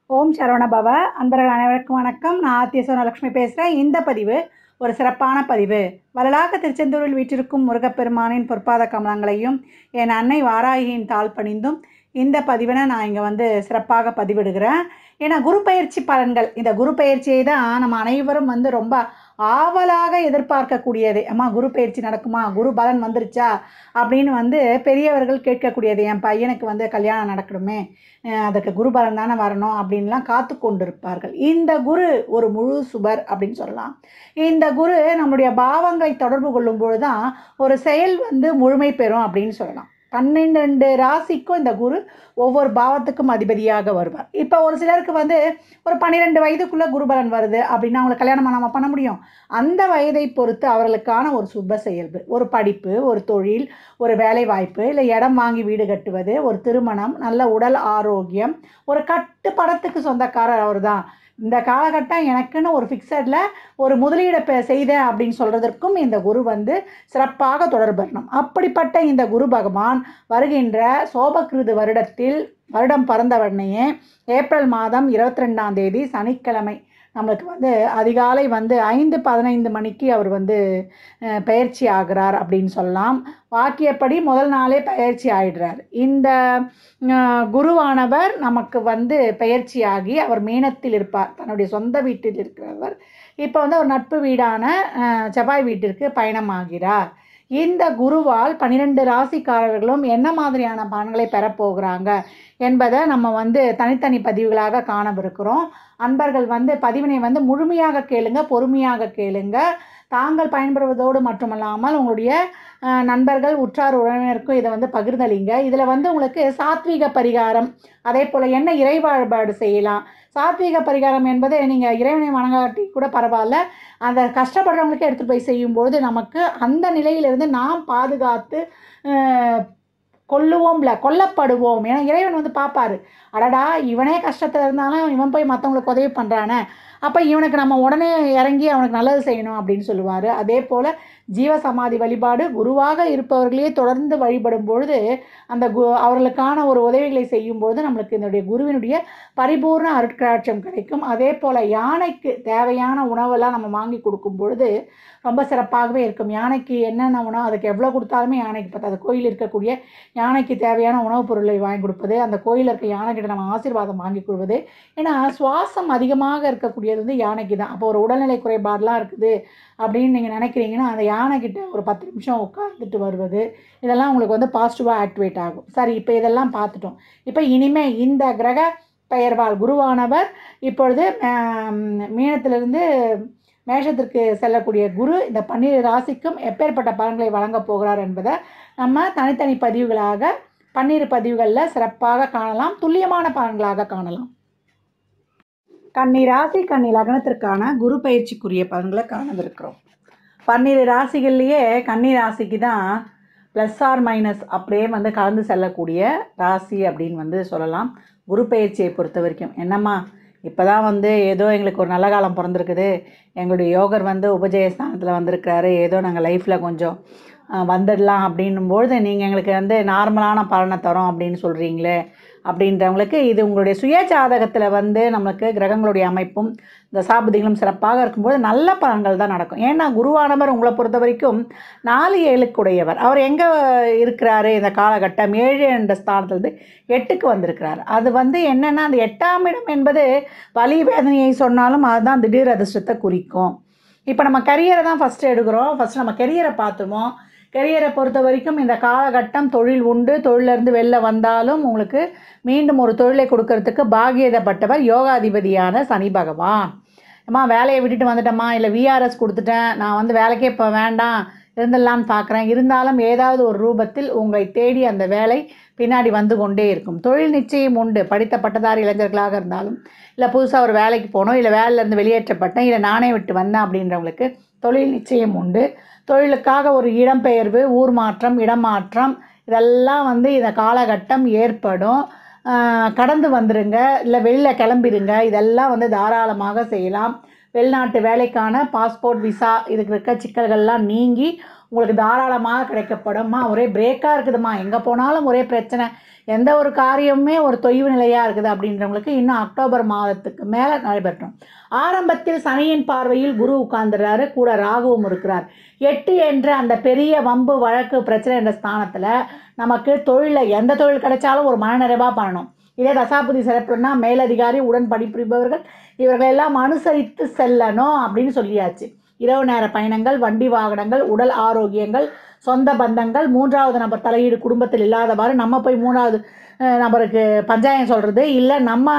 ஓம் சரவண பவ அன்பர்கள் அனைவருக்கும் வணக்கம் நான் ஆத்திய சோனலட்சுமி பேசுகிறேன் இந்த பதிவு ஒரு சிறப்பான பதிவு வரலாக திருச்செந்தூரில் வீற்றிருக்கும் முருகப்பெருமானின் பொற்பாத கமலங்களையும் என் அன்னை வாராகியின் தாழ் பணிந்தும் இந்த பதிவினை நான் இங்கே வந்து சிறப்பாக பதிவிடுகிறேன் ஏன்னா குரு பயிற்சி பலன்கள் இந்த குரு பயிற்சியை தான் நம்ம அனைவரும் வந்து ரொம்ப ஆவலாக எதிர்பார்க்கக்கூடியது அம்மா குரு பயிற்சி நடக்குமா குரு பலன் வந்துருச்சா அப்படின்னு வந்து பெரியவர்கள் கேட்கக்கூடியது என் பையனுக்கு வந்து கல்யாணம் நடக்கணுமே அஹ் அதுக்கு குரு பலன் தானே வரணும் அப்படின்லாம் காத்து கொண்டிருப்பார்கள் இந்த குரு ஒரு முழு சுபர் அப்படின்னு சொல்லலாம் இந்த குரு நம்முடைய பாவங்களை தொடர்பு கொள்ளும் பொழுது தான் ஒரு செயல் வந்து முழுமை பெறும் அப்படின்னு சொல்லலாம் பன்னெண்டு ராசிக்கும் இந்த குரு ஒவ்வொரு பாவத்துக்கும் அதிபதியாக வருவார் இப்போ ஒரு சிலருக்கு வந்து ஒரு பன்னிரெண்டு வயதுக்குள்ளே குருபலன் வருது அப்படின்னா அவங்களுக்கு கல்யாணம் நம்ம பண்ண முடியும் அந்த வயதை பொறுத்து அவர்களுக்கான ஒரு சுப செயல்பு ஒரு படிப்பு ஒரு தொழில் ஒரு வேலை வாய்ப்பு இல்லை இடம் வாங்கி வீடு கட்டுவது ஒரு திருமணம் நல்ல உடல் ஆரோக்கியம் ஒரு கட்டு படத்துக்கு சொந்தக்காரர் அவர் தான் இந்த காலகட்டம் எனக்குன்னு ஒரு ஃபிக்ஸடில் ஒரு முதலீடை பெ- செய்தேன் அப்படின்னு சொல்கிறதற்கும் இந்த குரு வந்து சிறப்பாக தொடர்படணும் அப்படிப்பட்ட இந்த குரு பகவான் வருகின்ற சோபகிருது வருடத்தில் வருடம் பிறந்தவனையே ஏப்ரல் மாதம் இருபத்தி ரெண்டாம் தேதி சனிக்கிழமை நம்மளுக்கு வந்து அதிகாலை வந்து ஐந்து பதினைந்து மணிக்கு அவர் வந்து அஹ், பயிற்சி ஆகிறார் அப்படின்னு சொல்லலாம் வாக்கியப்படி முதல் நாளே பயிற்சி ஆயிடுறார் இந்த அஹ், குருவானவர் நமக்கு வந்து பயிற்சியாகி அவர் மீனத்தில் இருப்பார் தன்னுடைய சொந்த வீட்டில் இருக்கிறவர் இப்போ வந்து ஒரு நட்பு வீடான அஹ், செவ்வாய் வீட்டிற்கு பயணமாகிறார் இந்த குருவால் பன்னிரெண்டு ராசிக்காரர்களும் என்ன மாதிரியான பலன்களை பெறப்போகிறாங்க என்பதை நம்ம வந்து தனித்தனி பதிவுகளாக காணவிருக்கிறோம் அன்பர்கள் வந்து பதிவினை வந்து முழுமையாக கேளுங்க பொறுமையாக கேளுங்க தாங்கள் பயன்பெறுவதோடு மட்டுமல்லாமல் உங்களுடைய அஹ், நண்பர்கள் உற்றார் உறவினருக்கும் இதை வந்து பகிர்ந்தளிங்க இதில் வந்து உங்களுக்கு சாத்வீக பரிகாரம் அதே போல் என்ன இறை வழிபாடு செய்யலாம் சாத்வீக பரிகாரம் என்பது நீங்கள் இறைவனை வணங்காட்டி கூட பரவாயில்ல அந்த கஷ்டப்படுறவங்களுக்கு எடுத்துகிட்டு போய் செய்யும்பொழுது நமக்கு அந்த நிலையிலிருந்து நாம் பாதுகாத்து அஹ், கொல்லுவோம்ல கொல்லப்படுவோம் ஏன்னா இறைவன் வந்து பார்ப்பாரு அடடா இவனே கஷ்டத்தில் இருந்தாலும் இவன் போய் மற்றவங்களுக்கு உதவி பண்ணுறானே அப்போ இவனுக்கு நம்ம உடனே இறங்கி அவனுக்கு நல்லது செய்யணும் அப்படின்னு சொல்லுவார் அதே போல் ஜீவ சமாதி வழிபாடு குருவாக இருப்பவர்களையே தொடர்ந்து வழிபடும் பொழுது அந்த கு அவர்களுக்கான ஒரு உதவிகளை செய்யும் பொழுது நம்மளுக்கு இதனுடைய குருவினுடைய பரிபூர்ண அருட்கராட்சம் கிடைக்கும் அதே போல் யானைக்கு தேவையான உணவெல்லாம் நம்ம வாங்கி கொடுக்கும் பொழுது ரொம்ப சிறப்பாகவே இருக்கும் யானைக்கு என்னென்ன உணவு அதுக்கு எவ்வளோ கொடுத்தாலுமே யானைக்கு பத்தாது கோயில் இருக்கக்கூடிய யானைக்கு தேவையான உணவுப் பொருளை வாங்கி கொடுப்பது அந்த கோயிலில் இருக்க யானைக்கிட்ட நம்ம ஆசீர்வாதம் வாங்கி கொள்வது ஏன்னா சுவாசம் அதிகமாக இருக்கக்கூடியது வந்து யானைக்கு தான் அப்போ ஒரு உடல்நிலை குறைபாடெலாம் இருக்குது அப்படின்னு நீங்கள் நினைக்கிறீங்கன்னா அந்த யானைக்கிட்ட ஒரு பத்து நிமிஷம் உட்கார்ந்துட்டு வருவது இதெல்லாம் உங்களுக்கு வந்து பாசிட்டிவாக ஆக்டிவேட் ஆகும் சரி இப்போ இதெல்லாம் பார்த்துட்டோம் இப்போ இனிமே இந்த கிரக பெயர்வால் குருவானவர் இப்பொழுது ஆம், மீனத்திலிருந்து மேஷத்திற்கு செல்லக்கூடிய குரு இந்த பன்னிரு ராசிக்கும் எப்பேற்பட்ட பலன்களை வழங்கப் போகிறார் என்பதை நம்ம தனித்தனி பதிவுகளாக பன்னிரு பதிவுகளில் சிறப்பாக காணலாம் துல்லியமான பலன்களாக காணலாம் கன்னி ராசி கன்னி லக்னத்திற்கான குரு பயிற்சிக்குரிய பலன்களை காணவிருக்கிறோம் பன்னிரு ராசிகள்லேயே கன்னி ராசிக்கு தான் ப்ளஸ் ஆர் மைனஸ் அப்படியே வந்து கலந்து செல்லக்கூடிய ராசி அப்படின்னு வந்து சொல்லலாம் குரு பயிற்சியை பொறுத்த வரைக்கும் என்னம்மா இப்போ தான் வந்து ஏதோ எங்களுக்கு ஒரு நல்ல காலம் பிறந்திருக்குது எங்களுடைய யோகர் வந்து உபஜயஸ்தானத்தில் வந்திருக்கிறாரு ஏதோ நாங்கள் லைஃப்பில் கொஞ்சம் அஹ், வந்துடலாம் அப்படின்னும்போது நீங்கள் எங்களுக்கு வந்து நார்மலான பலனை தரோம் அப்படின்னு சொல்கிறீங்களே அப்படின்றவங்களுக்கு இது உங்களுடைய சுய ஜாதகத்தில் வந்து நமக்கு கிரகங்களுடைய அமைப்பும் இந்த சாபதிகளும் சிறப்பாக இருக்கும்போது நல்ல பலன்கள் தான் நடக்கும் ஏன்னா குருவானவர் உங்களை பொறுத்த வரைக்கும் நாலு ஏழுக்குடையவர் அவர் எங்கே இருக்கிறாரு இந்த காலகட்டம் ஏழு என்ற ஸ்தானத்துலேருந்து எட்டுக்கு வந்திருக்கிறார் அது வந்து என்னென்னா அந்த எட்டாம் இடம் என்பது வலி வேதனையை சொன்னாலும் அதுதான் திடீர் அதிர்ஷ்டத்தை குறிக்கும் இப்போ நம்ம கரியரை தான் ஃபஸ்ட்டு எடுக்கிறோம் ஃபஸ்ட்டு நம்ம கெரியரை பார்த்துருவோம் கெரியரை பொறுத்த வரைக்கும் இந்த காலகட்டம் தொழில் உண்டு தொழிலிருந்து வெளில வந்தாலும் உங்களுக்கு மீண்டும் ஒரு தொழிலை கொடுக்கறதுக்கு பாகியதப்பட்டவர் யோகாதிபதியான சனி பகவான் அம்மா வேலையை விட்டுட்டு வந்துட்டேம்மா இல்லை விஆர்எஸ் கொடுத்துட்டேன் நான் வந்து வேலைக்கே இப்போ வேண்டாம் இருந்துடலான்னு பார்க்குறேன் இருந்தாலும் ஏதாவது ஒரு ரூபத்தில் உங்களை தேடி அந்த வேலை பின்னாடி வந்து கொண்டே இருக்கும் தொழில் நிச்சயம் உண்டு படித்த பட்டதாரி இளைஞர்களாக இருந்தாலும் இல்லை புதுசாக ஒரு வேலைக்கு போனோம் இல்லை வேலையிலேருந்து வெளியேற்றப்பட்டேன் இல்லை நானே விட்டு வந்தேன் அப்படின்றவங்களுக்கு தொழில் நிச்சயம் உண்டு தொழிலுக்காக ஒரு இடம்பெயர்வு ஊர் மாற்றம் இடம் மாற்றம் இதெல்லாம் வந்து இந்த காலகட்டம் ஏற்படும் ஆஹ் கடந்து வந்துருங்க இல்லை வெளியில் கிளம்பிடுங்க இதெல்லாம் வந்து தாராளமாக செய்யலாம் வெளிநாட்டு வேலைக்கான பாஸ்போர்ட் விசா இதுக்கு இருக்க சிக்கல்கள்லாம் நீங்கி உங்களுக்கு தாராளமாக கிடைக்கப்படும்மா ஒரே பிரேக்காக இருக்குதும்மா எங்கே போனாலும் ஒரே பிரச்சனை எந்த ஒரு காரியமுமே ஒரு தொய்வு நிலையாக இருக்குது அப்படின்றவங்களுக்கு இன்னும் அக்டோபர் மாதத்துக்கு மேலே நடைபெற்றோம் ஆரம்பத்தில் சனியின் பார்வையில் குரு உட்கார்ந்துறாரு கூட ராகுவும் இருக்கிறார் எட்டு என்ற அந்த பெரிய வம்பு வழக்கு பிரச்சனை என்ற ஸ்தானத்தில் நமக்கு தொழிலில் எந்த தொழில் கிடைச்சாலும் ஒரு மனநிறைவாக பண்ணணும் இதே தசாபதி சிறப்புன்னா மேலதிகாரி உடன் பணிபுரிபவர்கள் இவர்கள் எல்லாம் அனுசரித்து செல்லணும் அப்படின்னு சொல்லியாச்சு இரவு நேர பயணங்கள் வண்டி வாகனங்கள் உடல் ஆரோக்கியங்கள் சொந்த பந்தங்கள் மூன்றாவது நபர் தலையீடு குடும்பத்தில் இல்லாதவாறு நம்ம போய் மூணாவது அஹ், நபருக்கு பஞ்சாயம் சொல்கிறது இல்லை நம்ம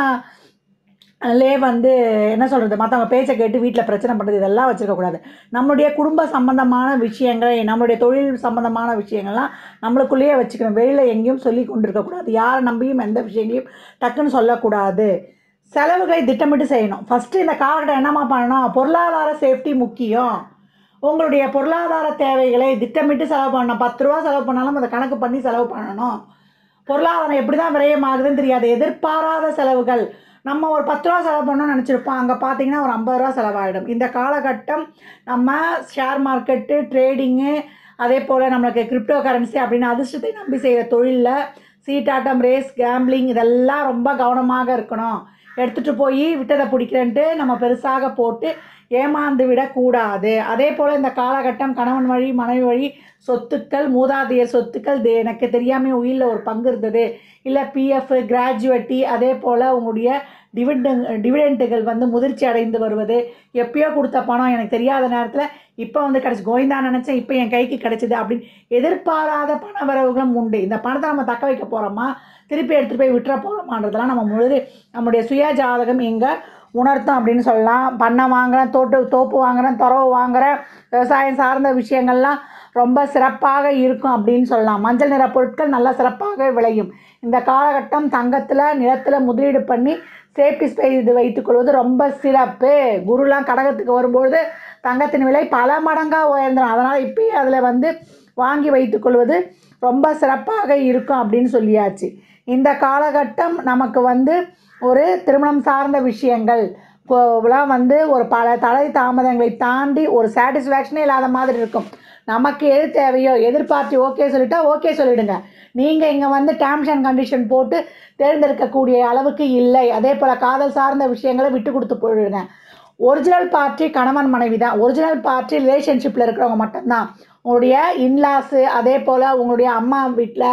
லே வந்து என்ன சொல்கிறது மற்றவங்க பேச்சை கேட்டு வீட்டில் பிரச்சனை பண்ணுறது இதெல்லாம் வச்சுருக்கக்கூடாது நம்மளுடைய குடும்ப சம்பந்தமான விஷயங்கள் நம்மளுடைய தொழில் சம்பந்தமான விஷயங்கள்லாம் நம்மளுக்குள்ளேயே வச்சுக்கணும் வெளியில் எங்கேயும் சொல்லி கொண்டு இருக்கக்கூடாது யாரை நம்பியும் எந்த விஷயங்களையும் டக்குன்னு சொல்லக்கூடாது செலவுகளை திட்டமிட்டு செய்யணும் ஃபஸ்ட்டு இந்த காலகட்டம் என்னம்மா பண்ணணும் பொருளாதார சேஃப்டி முக்கியம் உங்களுடைய பொருளாதார தேவைகளை திட்டமிட்டு செலவு பண்ணணும் பத்து ரூபா செலவு பண்ணாலும் அதை கணக்கு பண்ணி செலவு பண்ணணும் பொருளாதாரம் எப்படி தான் விரயமாகுதுன்னு தெரியாது எதிர்பாராத செலவுகள் நம்ம ஒரு பத்து ரூபா செலவு பண்ணணும்னு நினச்சிருப்போம் அங்கே பார்த்தீங்கன்னா ஒரு ஐம்பது ரூபா செலவாகிடும் இந்த காலகட்டம் நம்ம ஷேர் மார்க்கெட்டு ட்ரேடிங்கு அதே போல் நம்மளுக்கு கிரிப்டோ கரன்சி அப்படின்னு அதிர்ஷ்டத்தை நம்பி செய்கிற தொழிலில் சீட்டாட்டம் ரேஸ் கேம்பிளிங் இதெல்லாம் ரொம்ப கவனமாக இருக்கணும் எடுத்துகிட்டு போய் விட்டதை பிடிக்கிறேன்ட்டு நம்ம பெருசாக போட்டு ஏமாந்து விடக்கூடாது அதே போல் இந்த காலகட்டம் கணவன் வழி மனைவி வழி சொத்துக்கள் மூதாதையர் சொத்துக்கள் இது எனக்கு தெரியாமல் உயிரில் ஒரு பங்கு இருந்தது இல்லை பிஎஃப் கிராஜுவேட்டி அதே போல் உங்களுடைய டிவிடன் டிவிடெண்ட்டுகள் வந்து முதிர்ச்சி அடைந்து வருவது எப்பயோ கொடுத்த பணம் எனக்கு தெரியாத நேரத்தில் இப்போ வந்து கிடச்சி கோவிந்தா நினச்சேன் இப்போ என் கைக்கு கிடச்சிது அப்படின்னு எதிர்பாராத பண வரவுகளும் உண்டு இந்த பணத்தை நம்ம தக்க வைக்க போகிறோமா திருப்பி எடுத்துகிட்டு போய் விட்டுற போகிறோமான்றதெல்லாம் நம்ம முழுது நம்முடைய சுய ஜாதகம் எங்கே உணர்த்தும் அப்படின்னு சொல்லலாம் பண்ணை வாங்குறேன் தோட்டு தோப்பு வாங்குறேன் துறவு வாங்குறேன் விவசாயம் சார்ந்த விஷயங்கள்லாம் ரொம்ப சிறப்பாக இருக்கும் அப்படின்னு சொல்லலாம் மஞ்சள் நிற பொருட்கள் நல்லா சிறப்பாக விளையும் இந்த காலகட்டம் தங்கத்தில் நிலத்தில் முதலீடு பண்ணி சேஃப்டி செய்து வைத்துக்கொள்வது ரொம்ப சிறப்பு குருலாம் கடகத்துக்கு வரும்பொழுது தங்கத்தின் விலை பல மடங்காக உயர்ந்துடும் அதனால் இப்பயே அதில் வந்து வாங்கி வைத்துக்கொள்வது ரொம்ப சிறப்பாக இருக்கும் அப்படின்னு சொல்லியாச்சு இந்த காலகட்டம் நமக்கு வந்து ஒரு திருமணம் சார்ந்த விஷயங்கள் லாம் வந்து ஒரு பல தடை தாமதங்களை தாண்டி ஒரு சாட்டிஸ்ஃபேக்ஷனே இல்லாத மாதிரி இருக்கும் நமக்கு எது தேவையோ எதிர்பார்த்து ஓகே சொல்லிட்டா ஓகே சொல்லிடுங்க நீங்கள் இங்கே வந்து டேர்ம்ஸ் அண்ட் கண்டிஷன் போட்டு தேர்ந்தெடுக்கக்கூடிய அளவுக்கு இல்லை அதே போல் காதல் சார்ந்த விஷயங்களை விட்டு கொடுத்து போயிடுங்க ஒரிஜினல் பார்ட்டி கணவன் மனைவி தான் ஒரிஜினல் பார்ட்டி ரிலேஷன்ஷிப்பில் இருக்கிறவங்க மட்டும்தான் உங்களுடைய இன்லாஸு அதே போல் உங்களுடைய அம்மா வீட்டில்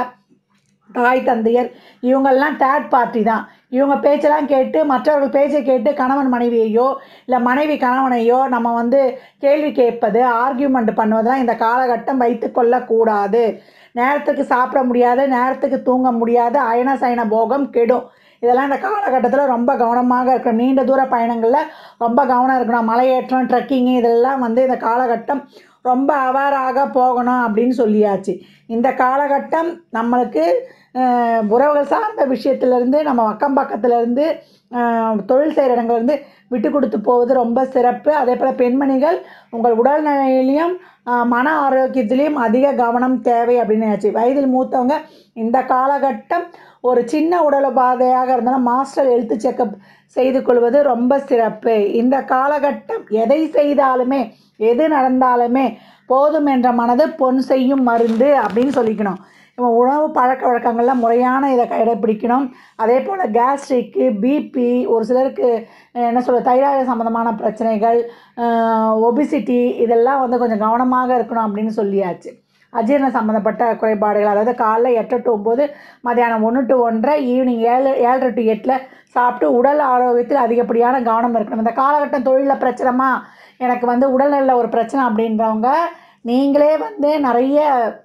தாய் தந்தையர் இவங்கெல்லாம் தேர்ட் பார்ட்டி தான் இவங்க பேச்செல்லாம் கேட்டு மற்றவர்கள் பேச்சை கேட்டு கணவன் மனைவியையோ இல்லை மனைவி கணவனையோ நம்ம வந்து கேள்வி கேட்பது ஆர்கியூமெண்ட் பண்ணுவதெல்லாம் இந்த காலகட்டம் வைத்து கொள்ளக்கூடாது நேரத்துக்கு சாப்பிட முடியாது நேரத்துக்கு தூங்க முடியாது அயன சயன போகம் கெடும் இதெல்லாம் இந்த காலகட்டத்தில் ரொம்ப கவனமாக இருக்கணும் நீண்ட தூர பயணங்களில் ரொம்ப கவனம் இருக்கணும் மலையேற்றம் ட்ரெக்கிங்கு இதெல்லாம் வந்து இந்த காலகட்டம் ரொம்ப அவேராக போகணும் அப்படின்னு சொல்லியாச்சு இந்த காலகட்டம் நம்மளுக்கு அஹ், உறவுகள் சார்ந்த விஷயத்துலேருந்து நம்ம அக்கம் பக்கத்துலேருந்து தொழில் செய்கிற இடங்கள்லேருந்து விட்டு கொடுத்து போவது ரொம்ப சிறப்பு அதே போல் பெண்மணிகள் உங்கள் உடல்நிலையிலையும் அஹ், மன ஆரோக்கியத்திலையும் அதிக கவனம் தேவை அப்படின்னு ஆச்சு வயதில் மூத்தவங்க இந்த காலகட்டம் ஒரு சின்ன உடல் உபாதையாக இருந்தாலும் மாஸ்டர் ஹெல்த் செக்கப் செய்து கொள்வது ரொம்ப சிறப்பு இந்த காலகட்டம் எதை செய்தாலுமே எது நடந்தாலுமே போதும் என்ற மனது பொன் செய்யும் மருந்து அப்படின்னு சொல்லிக்கணும் நம்ம உணவு பழக்க வழக்கங்கள்லாம் முறையான இதை கடைப்பிடிக்கணும் அதே போல் கேஸ்ட்ரிக்கு பிபி ஒரு சிலருக்கு அஹ், என்ன சொல்ல தைராய்டு சம்மந்தமான பிரச்சனைகள் ஒபிசிட்டி இதெல்லாம் வந்து கொஞ்சம் கவனமாக இருக்கணும் அப்படின்னு சொல்லியாச்சு அஜீரண சம்மந்தப்பட்ட குறைபாடுகள் அதாவது காலைல எட்டு டு ஒம்பது மதியானம் ஒன்று டு ஒன்றரை ஈவினிங் ஏழு ஏழரை டு எட்டில் சாப்பிட்டு உடல் ஆரோக்கியத்தில் அதிகப்படியான கவனம் இருக்கணும் இந்த காலகட்டம் தொழிலில் பிரச்சனைமா எனக்கு வந்து உடல்நலில் ஒரு பிரச்சனை அப்படின்றவங்க நீங்களே வந்து நிறைய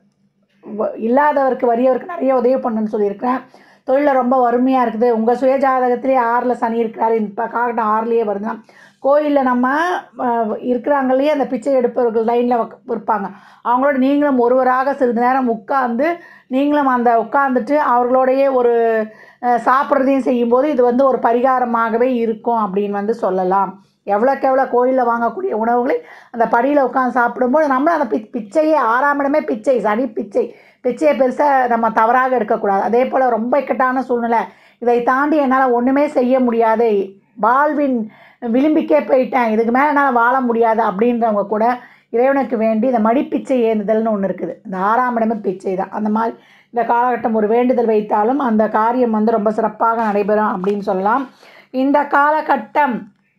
வ- இல்லாதவருக்கு வறியவருக்கு நிறைய உதவி பண்ணுன்னு சொல்லியிருக்கிறேன் தொழிலில் ரொம்ப வறுமையாக இருக்குது உங்கள் சுயஜாதகத்திலே ஆறில் சனி இருக்கிறாரு இப்போ காகட்டம் ஆறுலேயே வருதுன்னா கோயிலில் நம்ம அஹ், இருக்கிறாங்களே அந்த பிச்சை எடுப்பவர்கள் லைனில் இருப்பாங்க அவங்களோட நீங்களும் ஒருவராக சிறிது நேரம் உட்கார்ந்து நீங்களும் அந்த உட்கார்ந்துட்டு அவர்களோடையே ஒரு அஹ், சாப்பிட்றதையும் செய்யும்போது இது வந்து ஒரு பரிகாரமாகவே இருக்கும் அப்படின்னு வந்து சொல்லலாம் எவ்வளோக்கு எவ்வளோ கோயிலில் வாங்கக்கூடிய உணவுகளை அந்த படியில் உட்காந்து சாப்பிடும்போது நம்மளும் அந்த பி பிச்சையே ஆறாம் இடமே பிச்சை சனி பிச்சை பிச்சையை பெருசாக நம்ம தவறாக எடுக்கக்கூடாது அதே போல் ரொம்ப இக்கட்டான சூழ்நிலை இதை தாண்டி என்னால் ஒன்றுமே செய்ய முடியாது வாழ்வின் விளிம்பிக்கே போயிட்டேன் இதுக்கு மேலே என்னால் வாழ முடியாது அப்படின்றவங்க கூட இறைவனுக்கு வேண்டி இந்த மடிப்பிச்சை ஏந்துதல்னு ஒன்று இருக்குது இந்த ஆறாம் இடமே பிச்சை தான் அந்த மாதிரி இந்த காலகட்டம் ஒரு வேண்டுதல் வைத்தாலும் அந்த காரியம் வந்து ரொம்ப சிறப்பாக நடைபெறும் அப்படின்னு சொல்லலாம் இந்த காலகட்டம்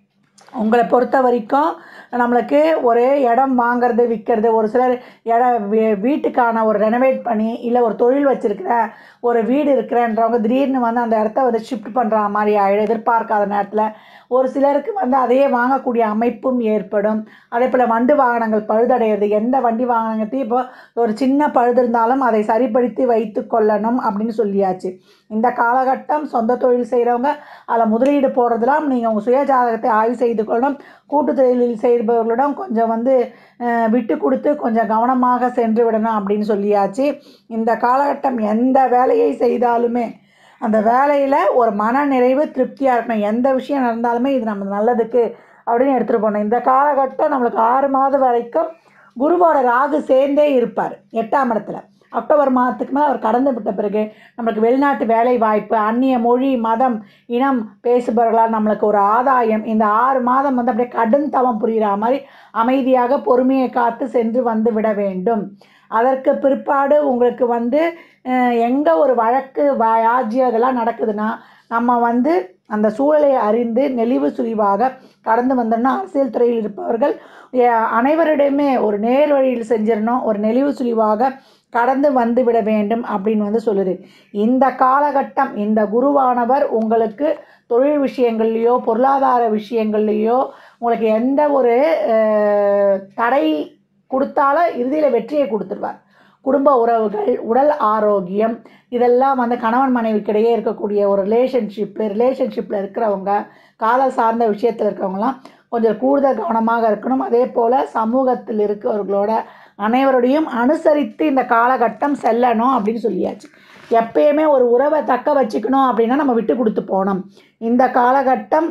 உங்களை பொறுத்த வரைக்கும் நம்மளுக்கு ஒரு இடம் வாங்குறது விற்கிறது ஒரு சிலர் இடம் வீ- வீட்டுக்கான ஒரு ரெனோவேட் பண்ணி இல்லை ஒரு தொழில் வச்சுருக்கிறேன் ஒரு வீடு இருக்கிறேன்றவங்க திடீர்னு வந்து அந்த இடத்த வந்து ஷிஃப்ட் பண்ணுற மாதிரி ஆகிடும் எதிர்பார்க்காத நேரத்தில் ஒரு சிலருக்கு வந்து அதையே வாங்கக்கூடிய அமைப்பும் ஏற்படும் அதே போல் வண்டி வாகனங்கள் பழுதடைகிறது எந்த வண்டி வாகனத்தையும் இப்போ ஒரு சின்ன பழுது இருந்தாலும் அதை சரிப்படுத்தி வைத்து கொள்ளணும் அப்படின்னு சொல்லியாச்சு இந்த காலகட்டம் சொந்த தொழில் செய்கிறவங்க அதில் முதலீடு போடுறதுலாம் நீங்கள் உங்கள் சுய ஜாதகத்தை ஆய்வு செய்து கொள்ளணும் கூட்டு தொழிலில் செய்பவர்களிடம் கொஞ்சம் வந்து அஹ், விட்டு கொடுத்து கொஞ்சம் கவனமாக சென்று விடணும் அப்படின்னு சொல்லியாச்சு இந்த காலகட்டம் எந்த வேலையை செய்தாலுமே அந்த வேலையில் ஒரு மன நிறைவு திருப்தியாக இருக்கணும் எந்த விஷயம் நடந்தாலுமே இது நம்ம நல்லதுக்கு அப்படின்னு எடுத்துகிட்டு போகணும் இந்த காலகட்டம் நம்மளுக்கு ஆறு மாதம் வரைக்கும் குருவோட ராகு சேர்ந்தே இருப்பார் எட்டாம் இடத்துல அக்டோபர் மாதத்துக்கு மேலே அவர் கடந்து விட்ட பிறகு நம்மளுக்கு வெளிநாட்டு வேலை வாய்ப்பு அந்நிய மொழி மதம் இனம் பேசுபவர்களால் நம்மளுக்கு ஒரு ஆதாயம் இந்த ஆறு மாதம் வந்து அப்படியே கடும் தவம் புரிகிற மாதிரி அமைதியாக பொறுமையை காத்து சென்று வந்து விட வேண்டும் அதற்கு பிற்பாடு உங்களுக்கு வந்து எங்கே ஒரு வழக்கு வியாஜ்யம் இதெல்லாம் நடக்குதுன்னா நம்ம வந்து அந்த சூழலை அறிந்து நெளிவு சுழிவாக கடந்து வந்தோம்னா அரசியல் துறையில் இருப்பவர்கள் எ- அனைவரிடையுமே ஒரு நேர் வழியில் செஞ்சிடணும் ஒரு நெளிவு சுழிவாக கடந்து வந்து விட வேண்டும் அப்படின்னு வந்து சொல்லுது இந்த காலகட்டம் இந்த குருவானவர் உங்களுக்கு தொழில் விஷயங்கள்லையோ பொருளாதார விஷயங்கள்லையோ உங்களுக்கு எந்த ஒரு அஹ், தடை கொடுத்தாலும் இறுதியில் வெற்றியை கொடுத்துருவார் குடும்ப உறவுகள் உடல் ஆரோக்கியம் இதெல்லாம் வந்து கணவன் மனைவிக்கிடையே இருக்கக்கூடிய ஒரு ரிலேஷன்ஷிப்பு ரிலேஷன்ஷிப்பில் இருக்கிறவங்க காதல் சார்ந்த விஷயத்தில் இருக்கிறவங்களாம் கொஞ்சம் கூடுதல் கவனமாக இருக்கணும் அதே போல் சமூகத்தில் இருக்கிறவர்களோட அனைவருடையும் அனுசரித்து இந்த காலகட்டம் செல்லணும் அப்படின்னு சொல்லியாச்சு எப்பயுமே ஒரு உறவை தக்க வச்சுக்கணும் அப்படின்னா நம்ம விட்டு கொடுத்து போனோம் இந்த காலகட்டம்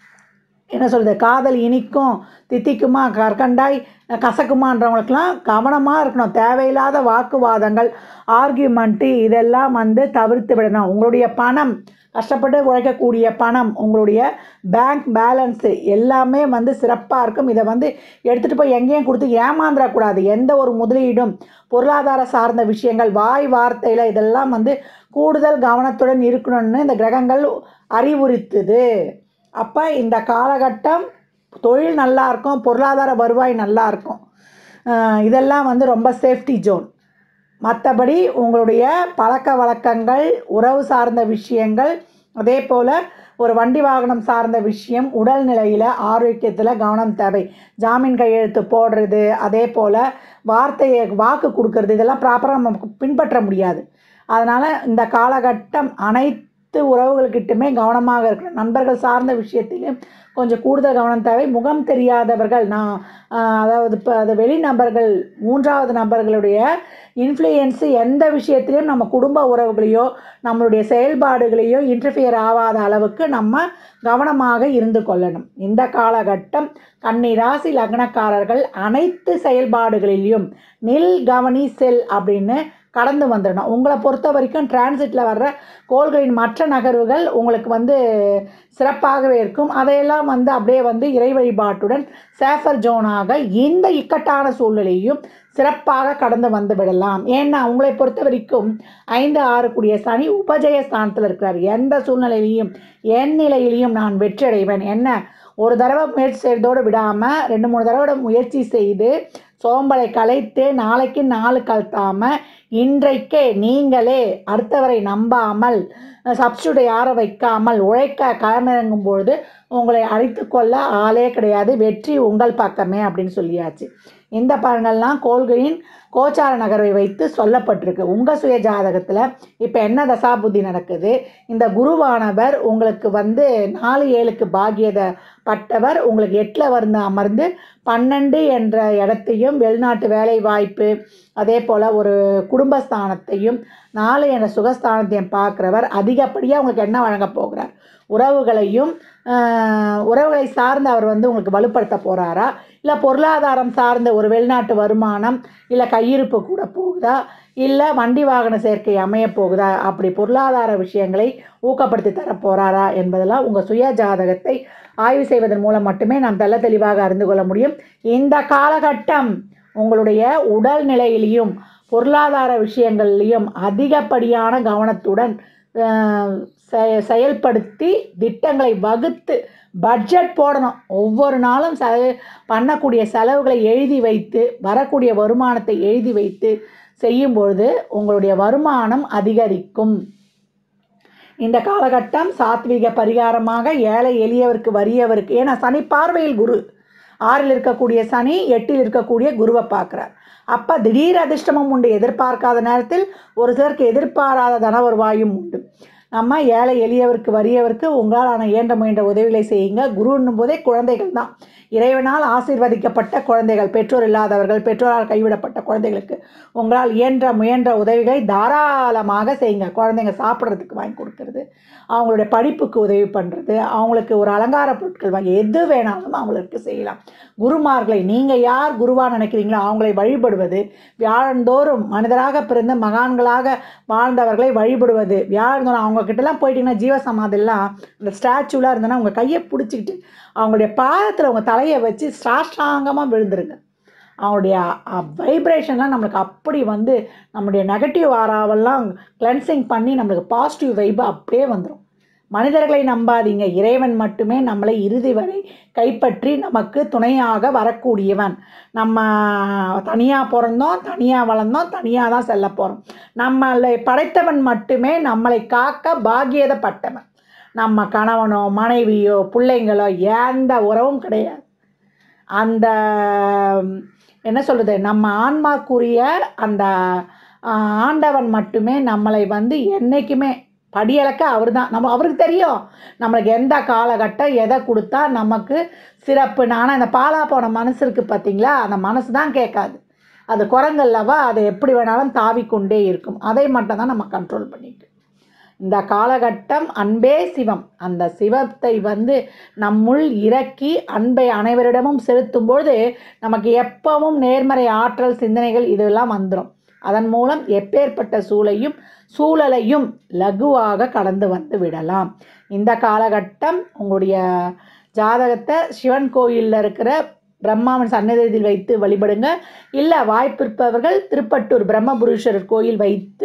என்ன சொல்கிறது காதல் இனிக்கும் தித்திக்குமா கற்கண்டாய் கசக்குமான்றவங்களுக்கெல்லாம் கவனமாக இருக்கணும் தேவையில்லாத வாக்குவாதங்கள் ஆர்கியூமெண்ட்டு இதெல்லாம் வந்து தவிர்த்து விடணும் உங்களுடைய பணம் கஷ்டப்பட்டு உழைக்கக்கூடிய பணம் உங்களுடைய பேங்க் பேலன்ஸு எல்லாமே வந்து சிறப்பாக இருக்கும் இதை வந்து எடுத்துகிட்டு போய் எங்கேயும் கொடுத்து ஏமாந்துடக்கூடாது எந்த ஒரு முதலீடும் பொருளாதார சார்ந்த விஷயங்கள் வாய் வார்த்தையில் இதெல்லாம் வந்து கூடுதல் கவனத்துடன் இருக்கணும்னு இந்த கிரகங்கள் அறிவுறுத்துது அப்போ இந்த காலகட்டம் தொழில் நல்லா இருக்கும் பொருளாதார வருவாய் நல்லா இருக்கும் அஹ் இதெல்லாம் வந்து ரொம்ப சேஃப்டி ஜோன் மற்றபடி உங்களுடைய பழக்க வழக்கங்கள் உறவு சார்ந்த விஷயங்கள் அதே போல் ஒரு வண்டி வாகனம் சார்ந்த விஷயம் உடல்நிலையில் ஆரோக்கியத்தில் கவனம் தேவை ஜாமீன் கையெழுத்து போடுறது அதே போல் வார்த்தையை வாக்கு கொடுக்கறது இதெல்லாம் ப்ராப்பராக நமக்கு பின்பற்ற முடியாது அதனால் இந்த காலகட்டம் அனைத்து உறவுகள்கிட்டுமே கவனமாக இருக்கணும் நண்பர்கள் சார்ந்த விஷயத்திலும் கொஞ்சம் கூடுதல் கவனம் தேவை முகம் தெரியாதவர்கள் நான் ஆஹ், அதாவது இப்போ அது வெளி நபர்கள் மூன்றாவது நபர்களுடைய இன்ஃப்ளூயன்ஸு எந்த விஷயத்திலையும் நம்ம குடும்ப உறவுகளையோ நம்மளுடைய செயல்பாடுகளையோ இன்டர்ஃபியர் ஆகாத அளவுக்கு நம்ம கவனமாக இருந்து கொள்ளணும் இந்த காலகட்டம் கன்னி ராசி லக்னக்காரர்கள் அனைத்து செயல்பாடுகளிலும் நில் கவனி செல் அப்படின்னு கடந்து வந்துடணும் உங்களை பொறுத்த வரைக்கும் டிரான்சிட்டில் வர்ற கோள்களின் மற்ற நகர்வுகள் உங்களுக்கு வந்து சிறப்பாகவே இருக்கும் அதையெல்லாம் வந்து அப்படியே வந்து இறை வழிபாட்டுடன் சேஃபர் ஜோனாக இந்த இக்கட்டான சூழ்நிலையும் சிறப்பாக கடந்து வந்து விடலாம் ஏன்னா உங்களை பொறுத்த வரைக்கும் ஐந்து ஆறு கூடிய சனி உபஜய ஸ்தானத்தில் இருக்கிறார் எந்த சூழ்நிலையிலையும் என் நிலையிலையும் நான் வெற்றி அடைவேன் என்ன ஒரு தடவை முயற்சி செய்கிறதோடு விடாமல் ரெண்டு மூணு தடவை முயற்சி செய்து சோம்பலை கலைத்து நாளைக்கு நாலு கழுத்தாமல் இன்றைக்கே நீங்களே அடுத்தவரை நம்பாமல் சப்ஸ்டியூட்டை யார வைக்காமல் உழைக்க களமிறங்கும் பொழுது உங்களை அழைத்து கொள்ள ஆளே கிடையாது வெற்றி உங்கள் பக்கமே அப்படின்னு சொல்லியாச்சு இந்த பலன்கள்லாம் கோள்களின் கோச்சார நகர்வை வைத்து சொல்லப்பட்டிருக்கு உங்கள் சுய ஜாதகத்தில் இப்போ என்ன தசாபுத்தி நடக்குது இந்த குருவானவர் உங்களுக்கு வந்து நாலு ஏழுக்கு பாகியத பட்டவர் உங்களுக்கு எட்டில் வந்து அமர்ந்து பன்னெண்டு என்ற இடத்தையும் வெளிநாட்டு வேலை வாய்ப்பு அதே போல் ஒரு குடும்பஸ்தானத்தையும் நாலு என்ற சுகஸ்தானத்தையும் பார்க்குறவர் அதிகப்படியாக உங்களுக்கு என்ன வழங்கப் போகிறார் உறவுகளையும் ஆஹ், உறவுகளை சார்ந்து அவர் வந்து உங்களுக்கு வலுப்படுத்த போகிறாரா இல்லை பொருளாதாரம் சார்ந்த ஒரு வெளிநாட்டு வருமானம் இல்லை கையிருப்பு கூட போகுதா இல்லை வண்டி வாகன சேர்க்கை அமைய போகுதா அப்படி பொருளாதார விஷயங்களை ஊக்கப்படுத்தி தர போகிறாரா என்பதெல்லாம் உங்கள் சுய ஜாதகத்தை ஆய்வு செய்வதன் மூலம் மட்டுமே நாம் தெள்ள தெளிவாக அறிந்து கொள்ள முடியும் இந்த காலகட்டம் உங்களுடைய உடல்நிலையிலையும் பொருளாதார விஷயங்கள்லையும் அதிகப்படியான கவனத்துடன் அஹ், செ- செயல்படுத்தி திட்டங்களை வகுத்து பட்ஜெட் போடணும் ஒவ்வொரு நாளும் செ பண்ணக்கூடிய செலவுகளை எழுதி வைத்து வரக்கூடிய வருமானத்தை எழுதி வைத்து செய்யும்பொழுது உங்களுடைய வருமானம் அதிகரிக்கும் இந்த காலகட்டம் சாத்விக பரிகாரமாக ஏழை எளியவருக்கு வறியவருக்கு ஏன்னா சனி பார்வையில் குரு ஆறில் இருக்கக்கூடிய சனி எட்டில் இருக்கக்கூடிய குருவை பார்க்குறார் அப்போ திடீர் அதிர்ஷ்டமும் உண்டு எதிர்பார்க்காத நேரத்தில் ஒரு சிலருக்கு எதிர்பாராத தன வருவாயும் உண்டு நம்ம ஏழை எளியவருக்கு வறியவருக்கு உங்களால் இயன்ற முயன்ற உதவிகளை செய்யுங்க குருன்னும் போதே குழந்தைகள் தான் இறைவனால் ஆசீர்வதிக்கப்பட்ட குழந்தைகள் பெற்றோர் இல்லாதவர்கள் பெற்றோரால் கைவிடப்பட்ட குழந்தைகளுக்கு உங்களால் இயன்ற முயன்ற உதவிகளை தாராளமாக செய்யுங்க குழந்தைங்க சாப்பிட்றதுக்கு வாங்கி கொடுக்கறது அவங்களுடைய படிப்புக்கு உதவி பண்ணுறது அவங்களுக்கு ஒரு அலங்கார பொருட்கள் வாங்கி எது வேணாலும் அவங்களுக்கு செய்யலாம் குருமார்களை நீங்கள் யார் குருவாக நினைக்கிறீங்களோ அவங்களை வழிபடுவது வியாழந்தோறும் மனிதராக பிறந்து மகான்களாக வாழ்ந்தவர்களை வழிபடுவது வியாழந்தோறும் அவங்க கிட்டலாம் போயிட்டீங்கன்னா ஜீவசமாதிலாம் இந்த ஸ்டாச்சுலாம் இருந்ததுன்னா உங்கள் கையை பிடிச்சிக்கிட்டு அவங்களுடைய பாதத்தில் உங்கள் தலையை வச்சு சாஷ்டாங்கமாக விழுந்துருங்க அவங்களுடைய வைப்ரேஷன்லாம் நம்மளுக்கு அப்படி வந்து நம்முடைய நெகட்டிவ் ஆறாவெல்லாம் கிளென்சிங் பண்ணி நம்மளுக்கு பாசிட்டிவ் வைப்பு அப்படியே வந்துடும் மனிதர்களை நம்பாதீங்க இறைவன் மட்டுமே நம்மளை இறுதி வரை கைப்பற்றி நமக்கு துணையாக வரக்கூடியவன் நம்ம தனியாக பிறந்தோம் தனியாக வளர்ந்தோம் தனியாக தான் செல்ல போகிறோம் நம்மளை படைத்தவன் மட்டுமே நம்மளை காக்க பாக்கியதப்பட்டவன் நம்ம கணவனோ மனைவியோ பிள்ளைங்களோ எந்த உறவும் கிடையாது அந்த ம், என்ன சொல்கிறது நம்ம ஆன்மாக்குரிய அந்த ஆ, ஆண்டவன் மட்டுமே நம்மளை வந்து என்றைக்குமே படியளக்க அவர் தான் நம்ம அவருக்கு தெரியும் நம்மளுக்கு எந்த காலகட்டம் எதை கொடுத்தா நமக்கு சிறப்பு ஆனால் இந்த பாலா போன மனசு இருக்குது பார்த்தீங்களா அந்த மனசு தான் கேட்காது அது குரங்கல்லவா அதை எப்படி வேணாலும் தாவிக்கொண்டே இருக்கும் அதை மட்டும் தான் நம்ம கண்ட்ரோல் பண்ணிட்டு இந்த காலகட்டம் அன்பே சிவம் அந்த சிவத்தை வந்து நம்முள் இறக்கி அன்பை அனைவரிடமும் செலுத்தும்பொழுது நமக்கு எப்பவும் நேர்மறை ஆற்றல் சிந்தனைகள் இதெல்லாம் வந்துடும் அதன் மூலம் எப்பேற்பட்ட சூளையும் சூழலையும் லகுவாக கடந்து வந்து விடலாம் இந்த காலகட்டம் உங்களுடைய ஜாதகத்தை சிவன் கோயிலில் இருக்கிற பிரம்மாவன் சன்னதியில் வைத்து வழிபடுங்க இல்லை வாய்ப்பிருப்பவர்கள் திருப்பட்டூர் பிரம்மபுரீஸ்வரர் கோயில் வைத்து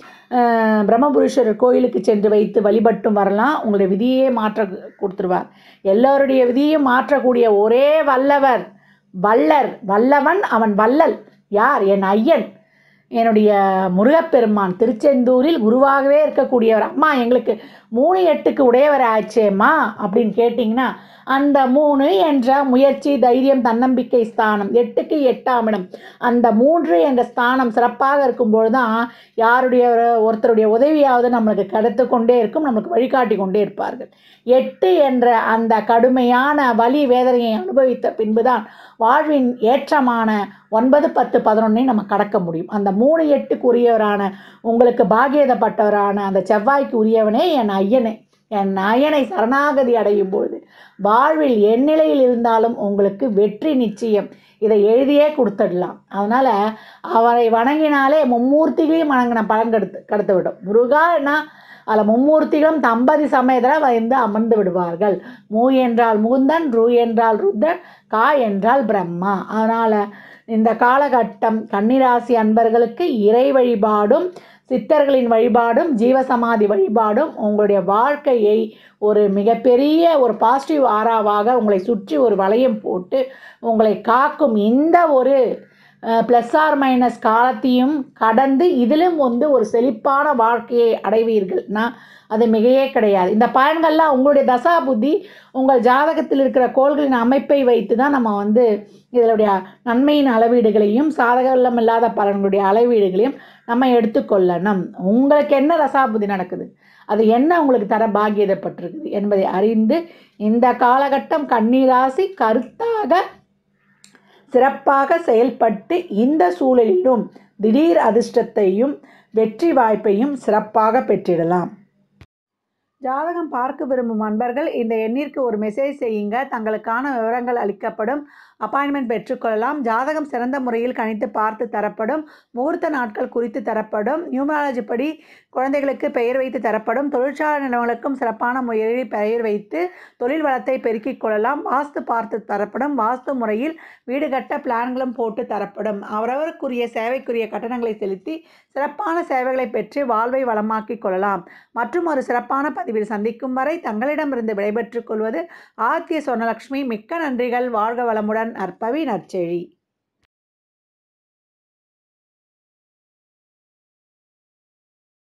அஹ், பிரம்மபுரீஸ்வரர் கோயிலுக்கு சென்று வைத்து வழிபட்டும் வரலாம் உங்களுடைய விதியே மாற்ற கொடுத்துருவார் எல்லோருடைய விதியும் மாற்றக்கூடிய ஒரே வல்லவர் வல்லர் வல்லவன் அவன் வள்ளல் யார் என் ஐயன் என்னுடைய முருகப்பெருமான் திருச்செந்தூரில் குருவாகவே இருக்கக்கூடியவர் அம்மா எங்களுக்கு மூணு எட்டுக்கு உடையவர் ஆச்சேம்மா அப்படின்னு கேட்டிங்கன்னா அந்த மூணு என்ற முயற்சி தைரியம் தன்னம்பிக்கை ஸ்தானம் எட்டுக்கு எட்டாம் இடம் அந்த மூன்று என்ற ஸ்தானம் சிறப்பாக இருக்கும்பொழுது தான் யாருடைய ஒரு- ஒருத்தருடைய உதவியாவது நம்மளுக்கு கிடைத்து கொண்டே இருக்கும் நம்மளுக்கு வழிகாட்டி கொண்டே இருப்பார்கள் எட்டு என்ற அந்த கடுமையான வலி வேதனையை அனுபவித்த பின்புதான் வாழ்வின் ஏற்றமான ஒன்பது பத்து பதினொன்னை நம்ம கடக்க முடியும் அந்த மூணு எட்டுக்கு உரியவரான உங்களுக்கு பாகியதப்பட்டவரான அந்த செவ்வாய்க்கு உரியவனே என் ஐயனே என் ஐயனை சரணாகதி அடையும் பொழுது வாழ்வில் எந்நிலையில் இருந்தாலும் உங்களுக்கு வெற்றி நிச்சயம் இதை எழுதியே கொடுத்துடலாம் அதனால் அவரை வணங்கினாலே மும்மூர்த்திகளையும் வணங்கின பலன் கெடுத்து கெடுத்து விடும் முருகான்னா அதில் மும்மூர்த்திகளும் தம்பதி சமேதர வந்து அமர்ந்து விடுவார்கள் மூ என்றால் முகுந்தன் ரு என்றால் ருத்ரன் கா என்றால் பிரம்மா அதனால் இந்த காலகட்டம் கன்னிராசி அன்பர்களுக்கு இறை வழிபாடும் சித்தர்களின் வழிபாடும் ஜீவசமாதி வழிபாடும் உங்களுடைய வாழ்க்கையை ஒரு மிகப்பெரிய ஒரு பாசிட்டிவ் ஆறாவாக உங்களை சுற்றி ஒரு வளையம் போட்டு உங்களை காக்கும் இந்த ஒரு ப்ளஸ் ஆர் மைனஸ் காலத்தையும் கடந்து இதிலும் வந்து ஒரு செழிப்பான வாழ்க்கையை அடைவீர்கள்னா அது மிகையே கிடையாது இந்த பயன்கள்லாம் உங்களுடைய தசா புத்தி உங்கள் ஜாதகத்தில் இருக்கிற கோள்களின் அமைப்பை வைத்து தான் நம்ம வந்து இதனுடைய நன்மையின் அளவீடுகளையும் சாதகம் இல்லாத பலன்களுடைய அளவீடுகளையும் நம்ம எடுத்துக்கொள்ளணும் உங்களுக்கு என்ன தசாபுதி நடக்குது அது என்ன உங்களுக்கு தர பாக்கியதப்பட்டிருக்குது என்பதை அறிந்து இந்த காலகட்டம் கண்ணீராசி கருத்தாக சிறப்பாக செயல்பட்டு இந்த சூழலிலும் திடீர் அதிர்ஷ்டத்தையும் வெற்றி வாய்ப்பையும் சிறப்பாக பெற்றிடலாம் ஜாதகம் பார்க்க விரும்பும் அன்பர்கள் இந்த எண்ணிற்கு ஒரு மெசேஜ் செய்யுங்க தங்களுக்கான விவரங்கள் அளிக்கப்படும் அப்பாயின்மெண்ட் பெற்றுக்கொள்ளலாம் ஜாதகம் சிறந்த முறையில் கணித்து பார்த்து தரப்படும் முகூர்த்த நாட்கள் குறித்து தரப்படும் நியூமராலஜி படி குழந்தைகளுக்கு பெயர் வைத்து தரப்படும் தொழிற்சாலை நிறுவனங்களுக்கும் சிறப்பான முறையில் பெயர் வைத்து தொழில் வளத்தை பெருக்கிக் கொள்ளலாம் வாஸ்து பார்த்து தரப்படும் வாஸ்து முறையில் வீடு கட்ட பிளான்களும் போட்டு தரப்படும் அவரவருக்குரிய சேவைக்குரிய கட்டணங்களை செலுத்தி சிறப்பான சேவைகளை பெற்று வாழ்வை வளமாக்கிக் கொள்ளலாம் மற்றும் ஒரு சிறப்பான பதிவில் சந்திக்கும் வரை தங்களிடமிருந்து விடைபெற்றுக் கொள்வது ஆத்திய சொர்ணலட்சுமி மிக்க நன்றிகள் வாழ்க வளமுடன் நற்பவி நற்செழி